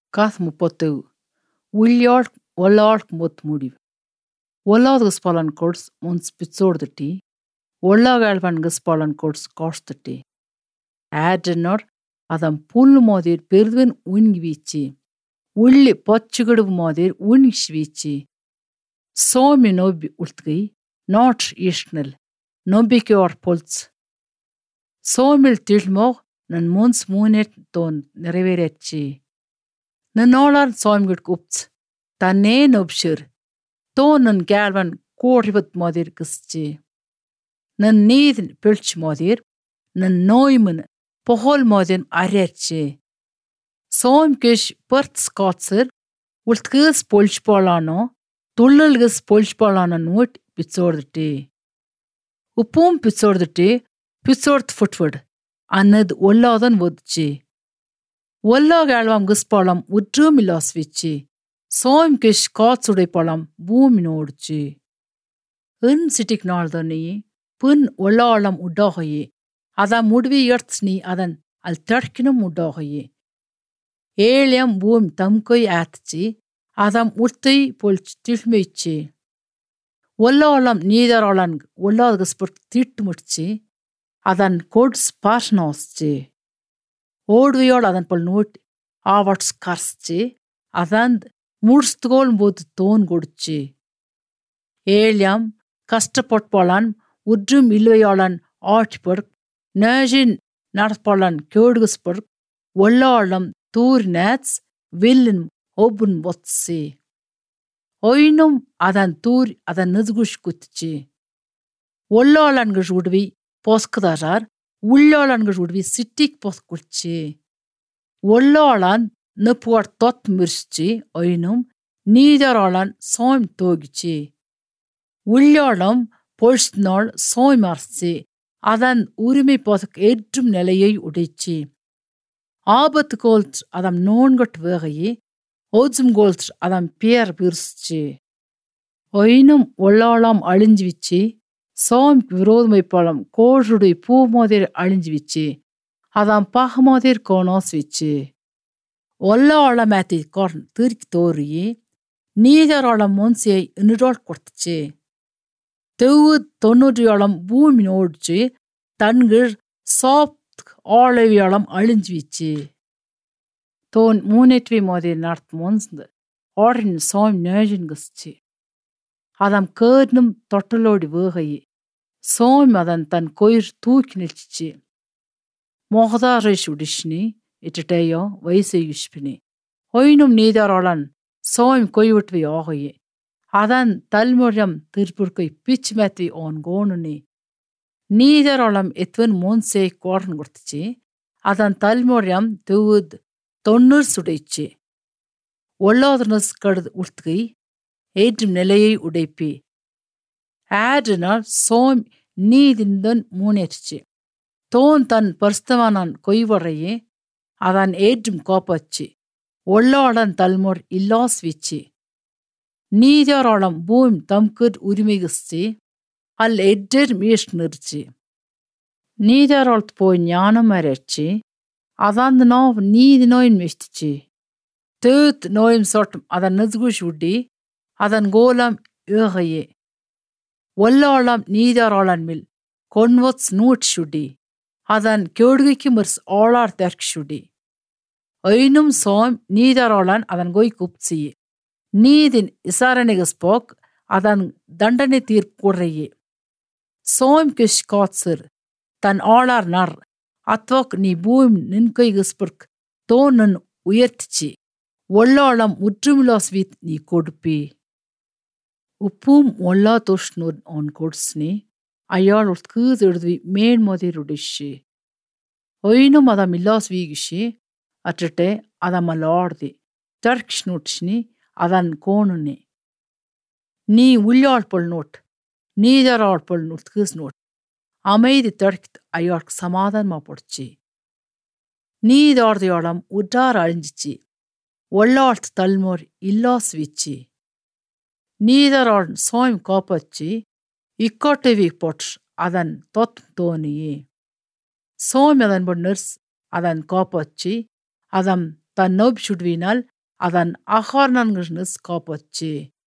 Kath mupotev. Williard ಒಲ್ಲಾಳ್ ಮುತ್ ಮುಡಿವ್ ಒಲ್ಲಾದ ಗಸ್ಪಾಲನ್ ಕೊಡ್ಸ್ ಮುನ್ಸ್ ಪಿಚ್ಚೋಡ್ದಟಿ ಒಳ್ಳಾಗಾಳ್ವನ್ ಗಸ್ಪಾಲನ್ ಕೊಡ್ಸ್ ಕಾಡ್ಸ್ತಟಿ ಆಡ್ನೋಡ್ அதன் புல் மோதிர் பெருதுவன் உண்கி வீச்சு உள்ளி பொச்சுகடுவு மோதிர் உண்கிஷ் வீச்சு சோமி நோபி உள்த்கை நாட் இஷ்னல் நோபிக்கு ஆர் பொல்ஸ் சோமில் திழ்மோ நன் முன்ஸ் மூனெட் தோன் நிறைவேறச்சு நன்னோளார் சோமிகிட் உப்ஸ் தன்னே நொப்ஷிர் தோ நன் கேழ்வன் கோடிபத் மோதிர் கிஸ்ச்சு நன் நீத் பிழ்ச் மோதிர் நன் நோய்மன் pohol modin arerche. Soim kish pert skotser, ult gis polchpolano, tullal gis polchpolano nuot pizzordete. Upum pizzordete, pizzord footwood, annad olladan vodche. Olla galvam gis polam udrumilos vichi, soim kish kotsude polam boominodche. Un sitik naldani, pun ollalam udahoye, அதன் முடிவி எர்த்ஸ்னி அதன் அல் தட்கினும் முடோகையே ஏழியம் boom தம்கொய் ஆத்ச்சி அதம் உர்த்தை போல் திழ்மைச்சு ஒல்லோளம் நீதரோளன் ஒல்லாத ஸ்புட் தீட்டு முடிச்சு அதன் கொட்ஸ் பார்னோஸ்ச்சு ஓடுவையோடு அதன் போல் note ஆவட்ஸ் கர்ஸ்ச்சு அதன் முடிச்சுகோல் போது தோன் கொடுச்சு ஏழியம் கஷ்டப்பட்போலான் உற்றும் இல்லையோளன் ஆட்சிப்பொட் Nöjin narpalan kjörgusburg, wallarlam tur nats, villen obun botsi. Oinum adan tur adan nizgush kutchi. Wallalan gujudvi poskadarar, ullalan gujudvi sitik poskulchi. Wallalan nupuar tot murschi oinum, நீதராளன் Som தோகிச்சு உள்ளாளம் பொழ்ஸ்நாள் சோய்மார்ச்சி அதன் உரிமை போதக் ஏற்றும் நிலையை உடைச்சி ஆபத்து கோல்த் அதம் நோன்கட் வேகையே ஓஜும் கோல்த் அதம் பேர் பிரிச்சு ஒயினும் ஒள்ளாளாம் அழிஞ்சு வச்சு சோம் விரோதமை பழம் கோழுடைய பூ மோதிர் அழிஞ்சு வச்சு அதாம் பாக மோதிர் கோணோஸ் வச்சு ஒல்லாளம் மேத்தி கோர்ன் தீர்க்கி தோறியே நீதரோளம் முன்சியை இன்னுடோல் கொடுத்துச்சு தெவ்வு தொண்ணூற்றியோளம் பூமி ஓடிச்சு தன்கள் சாப்த் ஆளவியோளம் அழிஞ்சு வீச்சு தோன் மூனெட்வி மோதி நடத்து மொன்ஸ்ந்து ஆடின் சாம் நேஜின் கஸ்ச்சு அதம் கேர்னும் தொட்டலோடி வேகையே சோம் அதன் தன் கொயிர் தூக்கி நிற்சிச்சு மோகதாரேஷ் உடிஷ்னி இட்டேயோ வயசை யுஷ்பினி ஒயினும் நீதாரோளன் சோம் கொய்விட்வி ஆகையே அதன் தல்முறம் திருப்புர்க்கை பிச் மேத்வி ஓன் கோணுனி நீதரோளம் எத்வன் மோன்சே கோடன் கொடுத்துச்சு அதன் தல்முறம் துவுத் தொண்ணூறு சுடைச்சு ஒல்லாதனஸ் கடுது உள்த்துகை ஏற்றும் நிலையை உடைப்பி ஆடினால் சோம் நீதிந்தன் மூனேற்றுச்சு தோன் தன் பரிஸ்தவானான் கொய்வரையே அதன் ஏற்றும் கோப்பச்சு ஒல்லாடன் தல்மோர் இல்லாஸ் வீச்சு நீதாரோளம் பூம் தம்கர் உரிமைகிஸ்தி அல் எட்டர் மீஷ் நிறுச்சி நீதாரோளத்து போய் ஞானம் அரச்சி அதாந்த நோவ் நீதி நோயின் மிஷ்டிச்சு தேத் நோயும் சொட்டும் அதன் நெதுகுஷ் உட்டி அதன் கோலம் ஏகையே ஒல்லாளம் நீதாரோளன் மில் கொன்வத்ஸ் நூட் சுடி அதன் கேடுகைக்கு மிர்ஸ் ஆளார் தெர்க் சுடி ஐனும் சோம் நீதாரோளன் அதன் கோய் குப்சியே நீதின் விசாரணைக்கு ஸ்போக் அதன் தண்டனை தீர்ப்புறையே சோம் கிஷ் காட்சர் தன் ஆளார் நர் அத்வாக் நீ பூமி நின்கை கிஸ்பர்க் தோனன் உயர்த்திச்சு ஒல்லாளம் உற்றுமிலாஸ் வீத் நீ கொடுப்பி உப்பும் ஒல்லா தோஷ்னூர் ஆன் கொடுஸ்னி அயாள் உட்கூது எழுதுவி மேன் மோதிருடிஷி ஒயினும் அதம் இல்லாஸ் வீகிஷி அற்றட்டே அதமல்லாಡ್ದಿ தர்க்ஷ்னுட்ஷ்னி அதன் கோணுனே நீ உள்ளாழ்பொள் நோட் நீதராழ்பொள் நுட்கஸ் நோட் அமைதி தடுக்கித் அயாൾക്ക് சமாதானமா பொடிச்சு நீதார்தையோளம் உற்றார் அழிஞ்சிச்சு ஒள்ளாழ்த்து தல்மோர் இல்லாஸ் வீச்சு நீதராள் சோயம் காப்பச்சு இக்கோட்டவி பொட்ர் அதன் தொத் தோனியே சோம் அதன் பொன்னர்ஸ் அதன் காப்பச்சு அதம் தன் நோப் சுடுவினால் அதன் அகாரணங்கள்னு காப்பச்சு